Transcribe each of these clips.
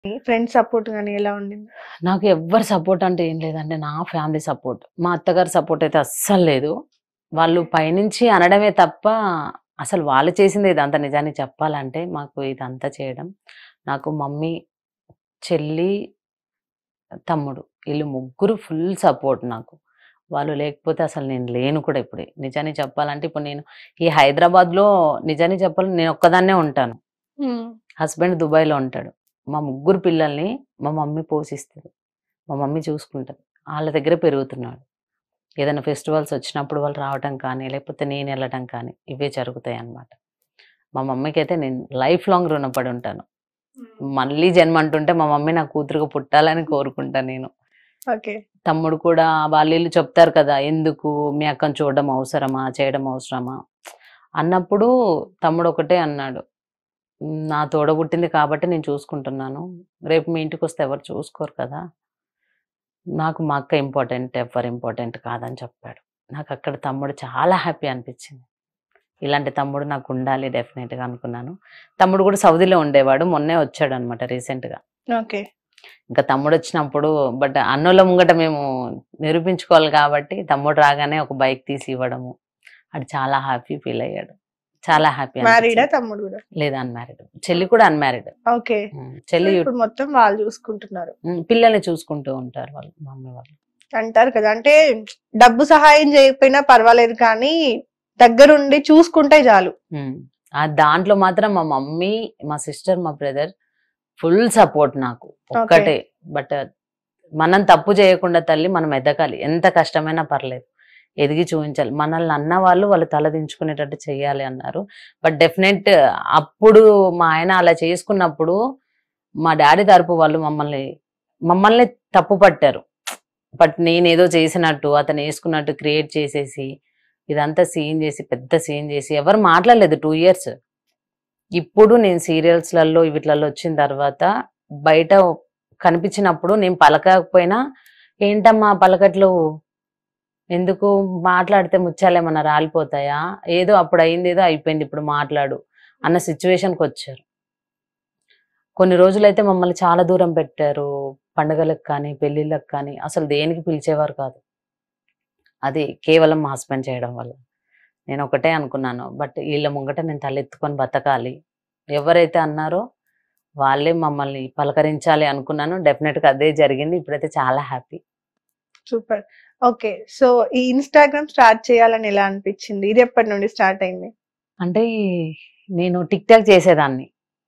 Friend support కానీ ఎలా ఉండింది నాకు ఎవ్వరు సపోర్ట్ అంటే ఏం లేదంటే నా ఫ్యామిలీ సపోర్ట్ మా అత్తగారి సపోర్ట్ అయితే అస్సలు లేదు వాళ్ళు పైనుంచి అనడమే తప్ప అసలు వాళ్ళు చేసింది ఇదంతా నిజానికి చెప్పాలంటే మాకు ఇదంతా చేయడం నాకు మమ్మీ చెల్లి తమ్ముడు వీళ్ళు ముగ్గురు ఫుల్ సపోర్ట్ నాకు వాళ్ళు లేకపోతే అసలు నేను లేను కూడా ఇప్పుడు నిజానికి చెప్పాలంటే ఇప్పుడు నేను ఈ హైదరాబాద్లో నిజానికి చెప్పాలంటే నేను ఒక్కదాన్నే ఉంటాను హస్బెండ్ దుబాయ్లో ఉంటాడు మా ముగ్గురు పిల్లల్ని మా మమ్మీ పోషిస్తుంది మా మమ్మీ చూసుకుంటుంది వాళ్ళ దగ్గర పెరుగుతున్నాడు ఏదైనా ఫెస్టివల్స్ వచ్చినప్పుడు వాళ్ళు రావటం కానీ లేకపోతే నేను వెళ్ళటం కానీ ఇవే జరుగుతాయి అన్నమాట మా మమ్మీకి అయితే నేను లైఫ్ లాంగ్ రుణపడి ఉంటాను మళ్ళీ జన్మ అంటుంటే మా మమ్మీ నా కూతురుగా పుట్టాలని కోరుకుంటాను నేను ఓకే తమ్ముడు కూడా వాళ్ళు వీళ్ళు చెప్తారు కదా ఎందుకు మీ అక్కను చూడడం అవసరమా చేయడం అవసరమా అన్నప్పుడు తమ్ముడు ఒకటే అన్నాడు "ఉమ్, నా తోడబుట్టింది కాబట్టి నేను చూసుకుంటున్నాను రేపు మీ ఇంటికి వస్తే ఎవరు చూసుకోరు కదా నాకు మా అక్క ఇంపార్టెంట్ ఎవరు ఇంపార్టెంట్ కాదని చెప్పాడు నాకు అక్కడ తమ్ముడు చాలా హ్యాపీ అనిపించింది ఇలాంటి తమ్ముడు నాకు ఉండాలి డెఫినెట్గా అనుకున్నాను తమ్ముడు కూడా సౌదీలో ఉండేవాడు మొన్నే వచ్చాడు అనమాట రీసెంట్గా ఓకే ఇంకా తమ్ముడు వచ్చినప్పుడు బట్ అన్నోళ్ళ ముంగట మేము నిరూపించుకోవాలి కాబట్టి తమ్ముడు రాగానే ఒక బైక్ తీసి ఇవ్వడము అది చాలా హ్యాపీ ఫీల్ అయ్యాడు చాలా హ్యాపీ మ్యారీడా తమ్ముడు కూడా లేదా అన్మ్యారీడ్ చెల్లి కూడా అన్మ్యారీడ్ ఓకే చెల్లి ఇప్పుడు మొత్తం వాళ్ళు చూసుకుంటున్నారు ఉమ్, పిల్లల్ని చూసుకుంటూ ఉంటారు వాళ్ళు మమ్మీ వాళ్ళు అంటారు కదా అంటే డబ్బు సహాయం చేయకపోయినా పర్వాలేదు కానీ దగ్గరుండి చూసుకుంటే చాలు ఉమ్. ఆ దాంట్లో మాత్రం మా మమ్మీ మా సిస్టర్ మా బ్రదర్ ఫుల్ సపోర్ట్ నాకు ఒక్కటే బట్ మనం తప్పు చేయకుండా తల్లి మనం ఎదగాలి ఎంత కష్టమైనా పర్లేదు ఎదిగి చూపించాలి మనల్ని అన్న వాళ్ళు వాళ్ళు తలదించుకునేటట్టు చెయ్యాలి అన్నారు బట్ డెఫినెట్ అప్పుడు మా ఆయన అలా చేసుకున్నప్పుడు మా డాడీ తరపు వాళ్ళు మమ్మల్ని మమ్మల్ని తప్పు పట్టారు బట్ నేను ఏదో చేసినట్టు అతను వేసుకున్నట్టు క్రియేట్ చేసేసి ఇదంతా సీన్ చేసి పెద్ద సీన్ చేసి ఎవరు మాట్లాడలేదు టూ ఇయర్స్ ఇప్పుడు నేను సీరియల్స్లలో వీటిలలో వచ్చిన తర్వాత బయట కనిపించినప్పుడు నేను పలకకపోయినా ఏంటమ్మా పలకట్లు ఎందుకు మాట్లాడితే ముత్యాలేమన్నా రాలిపోతాయా ఏదో అప్పుడు అయింది ఏదో అయిపోయింది ఇప్పుడు మాట్లాడు అన్న సిచ్యువేషన్కి వచ్చారు కొన్ని రోజులైతే మమ్మల్ని చాలా దూరం పెట్టారు పండుగలకు కానీ పెళ్ళిళ్ళకి కానీ అసలు దేనికి పిలిచేవారు కాదు అది కేవలం మా హస్బెండ్ చేయడం వల్ల నేను ఒకటే అనుకున్నాను బట్ వీళ్ళ ముంగట నేను తలెత్తుకొని బతకాలి ఎవరైతే అన్నారో వాళ్ళే మమ్మల్ని పలకరించాలి అనుకున్నాను డెఫినెట్గా అదే జరిగింది ఇప్పుడైతే చాలా హ్యాపీ సూపర్ ఓకే సో ఈ ఇన్స్టాగ్రామ్ స్టార్ట్ చేయాలని ఎలా అనిపించింది ఇది ఎప్పటి నుండి స్టార్ట్ అయింది అంటే నేను టిక్ టాక్ చేసేదాన్ని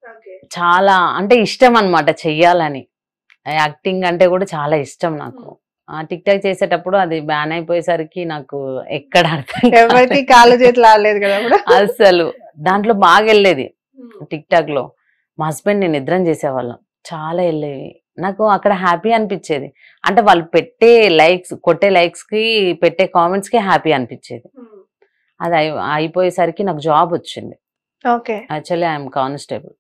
చాలా అంటే ఇష్టం అన్నమాట చెయ్యాలని యాక్టింగ్ అంటే కూడా చాలా ఇష్టం నాకు ఆ టిక్ టాక్ చేసేటప్పుడు అది బ్యాన్ అయిపోయేసరికి నాకు ఎక్కడ అర్థం ఎవరికి కాలేదు. కాళ్ళు చేతులు ఆడలేదు కదా అప్పుడు అసలు దాంట్లో బాగా వెళ్ళేది టిక్ టాక్ లో మా హస్బెండ్ నేను నిద్రం చేసేవాళ్ళం చాలా వెళ్ళేవి నాకు అక్కడ హ్యాపీ అనిపించేది అంటే వాళ్ళు పెట్టే లైక్స్ కొట్టే లైక్స్ కి పెట్టే కామెంట్స్ కి హ్యాపీ అనిపించేది అది అయి- అయిపోయేసరికి నాకు జాబ్ వచ్చింది okay actually I'm constable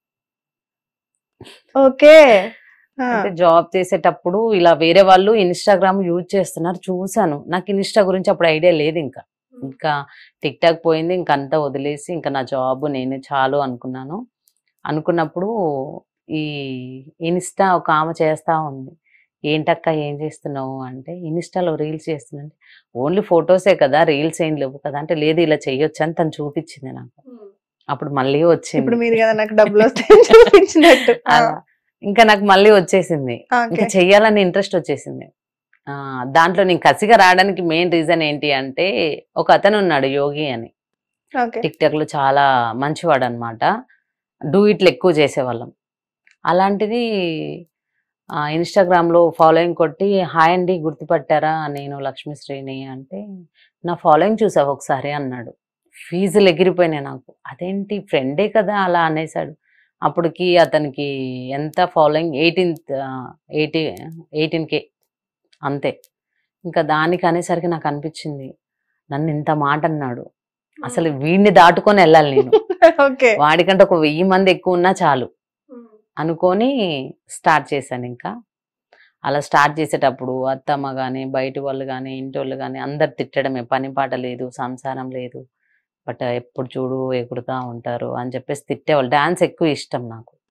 okay అంటే జాబ్ చేసేటప్పుడు ఇలా వేరే వాళ్ళు ఇన్స్టాగ్రామ్ యూజ్ చేస్తున్నారు చూసాను నాకు ఇన్స్టా గురించి అప్పుడు ఐడియా లేదు ఇంకా ఇంకా టిక్ టాక్ పోయింది ఇంకా అంతా వదిలేసి ఇంకా నా జాబ్ నేనే చాలు అనుకున్నాను అనుకున్నప్పుడు ఈ ఇన్స్టా ఒక ఆమె చేస్తా ఉంది ఏంటక్క ఏం చేస్తున్నావు అంటే ఇన్స్టాలో రీల్స్ చేస్తున్నాను ఓన్లీ ఫొటోసే కదా రీల్స్ ఏం లేవు కదా అంటే లేదు ఇలా చెయ్యొచ్చు అని తను చూపించింది నాకు అప్పుడు మళ్ళీ ఇప్పుడు వచ్చింది మీరు కదా నాకు డబ్బులు వస్తాయని చూపించినట్టు అలా. ఇంకా నాకు మళ్ళీ వచ్చేసింది ఓకే ఇంకా చెయ్యాలని ఇంట్రెస్ట్ వచ్చేసింది ఆ దాంట్లో నేను కసిగా రావడానికి మెయిన్ రీజన్ ఏంటి అంటే ఒక అతను ఉన్నాడు యోగి అని ఓకే టిక్ టాక్ లో చాలా మంచివాడు అనమాట డూ ఇట్లు ఎక్కువ చేసేవాళ్ళం అలాంటిది ఆ, ఇన్స్టాగ్రామ్ లో ఫాలోయింగ్ కొట్టి హాయ్ అండి గుర్తుపట్టారా నేను లక్ష్మీశ్రీని అంటే నా ఫాలోయింగ్ చూసావు ఒకసారి అన్నాడు ఫీజులు ఎగిరిపోయినాయి నాకు అదేంటి ఫ్రెండే కదా అలా అనేసాడు అప్పటికి అతనికి ఎంత following eighteenth eighty eighteen K అంతే ఇంకా దానికి అనేసరికి నాకు అనిపించింది నన్ను ఇంత మాట అన్నాడు అసలు వీడిని దాటుకొని వెళ్ళాలి నేను ఓకే వాడికంటే ఒక వెయ్యి మంది ఎక్కువ ఉన్నా చాలు అనుకొని స్టార్ట్ చేశాను ఇంకా అలా స్టార్ట్ చేసేటప్పుడు అత్తమ్మ కానీ బయట వాళ్ళు కానీ ఇంటి వాళ్ళు కానీ అందరు తిట్టడమే పని పాట లేదు సంసారం లేదు బట్ ఎప్పుడు చూడు ఎగురుతా ఉంటారు అని చెప్పేసి తిట్టేవాళ్ళు డాన్స్ ఎక్కువ ఇష్టం నాకు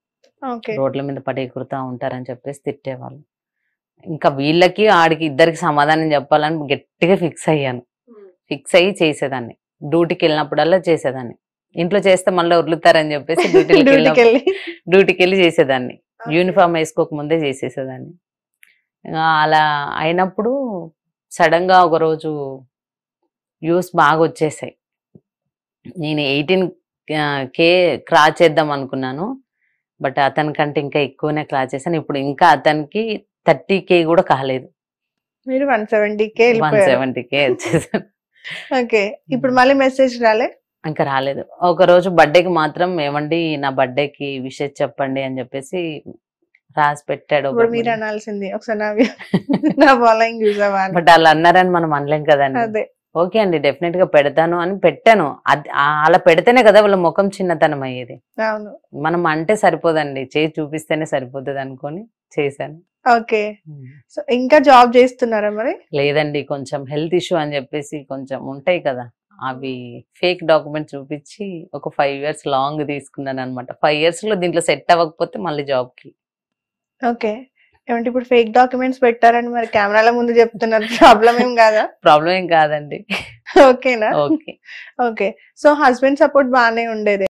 ఓకే రోడ్ల మీద పడి కురుతా ఉంటారని చెప్పేసి తిట్టేవాళ్ళు ఇంకా వీళ్ళకి ఆడికి ఇద్దరికి సమాధానం చెప్పాలని గట్టిగా ఫిక్స్ అయ్యాను ఫిక్స్ అయ్యి చేసేదాన్ని డ్యూటీకి వెళ్ళినప్పుడల్లా చేసేదాన్ని ఇంట్లో చేస్తే మళ్ళీ వదులుతారని చెప్పేసి డ్యూటీకి డ్యూటీకి వెళ్ళి డ్యూటీకి వెళ్ళి చేసేదాన్ని యూనిఫామ్ వేసుకోక ముందే చేసేసేదాన్ని ఇంకా అలా అయినప్పుడు సడన్ గా ఒక రోజు వ్యూస్ బాగా వచ్చేసాయి నేను ఎయిటీన్ కే క్రాచ్ చేద్దాం అనుకున్నాను బట్ అతనికంటే ఇంకా ఎక్కువనే క్రాచ్ చేశాను ఇప్పుడు ఇంకా అతనికి థర్టీ కే కూడా కాలేదు మీరు వన్ సెవెంటీ కే వన్ వెళ్ళిపోయారు సెవెంటీ కే వచ్చేసాను ఓకే ఇప్పుడు మళ్ళీ మెసేజ్ రాలే ఇంకా రాలేదు ఒక రోజు బర్త్డేకి మాత్రం ఏమండి నా బర్త్డేకి విషెస్ చెప్పండి అని చెప్పేసి రాసి పెట్టాడు ఇప్పుడు మీరు అనాల్సింది ఒకసారి నా వి- నా ఫాలోయింగ్ చూసావా అని. బట్ వాళ్ళు అన్నారని మనం అనలేం కదండి అదే ఓకే అండి డెఫినెట్ గా పెడతాను అని పెట్టాను అది ఆ- అలా పెడితేనే కదా వాళ్ళ ముఖం చిన్నతనం అయ్యేది అవును మనం అంటే సరిపోదండి చేసి చూపిస్తేనే సరిపోతుంది అనుకొని చేశాను ఓకే సో ఇంకా జాబ్ చేస్తున్నారా మరి లేదండి కొంచెం హెల్త్ ఇష్యూ అని చెప్పేసి కొంచెం ఉంటాయి కదా అవి ఫేక్ డాక్యుమెంట్ చూపించి ఒక ఫైవ్ ఇయర్స్ లాంగ్ తీసుకున్నాను అనమాట ఫైవ్ ఇయర్స్ లో దీంట్లో సెట్ అవ్వకపోతే మళ్ళీ జాబ్ కి ఓకే ఏమంటే ఇప్పుడు ఫేక్ డాక్యుమెంట్స్ పెట్టారని మరి కెమెరాల ముందు చెప్తున్నారు ప్రాబ్లం ఏం కాదా ప్రాబ్లం ఏం కాదండి ఓకేనా okay okay so husband support బాగానే ఉండేది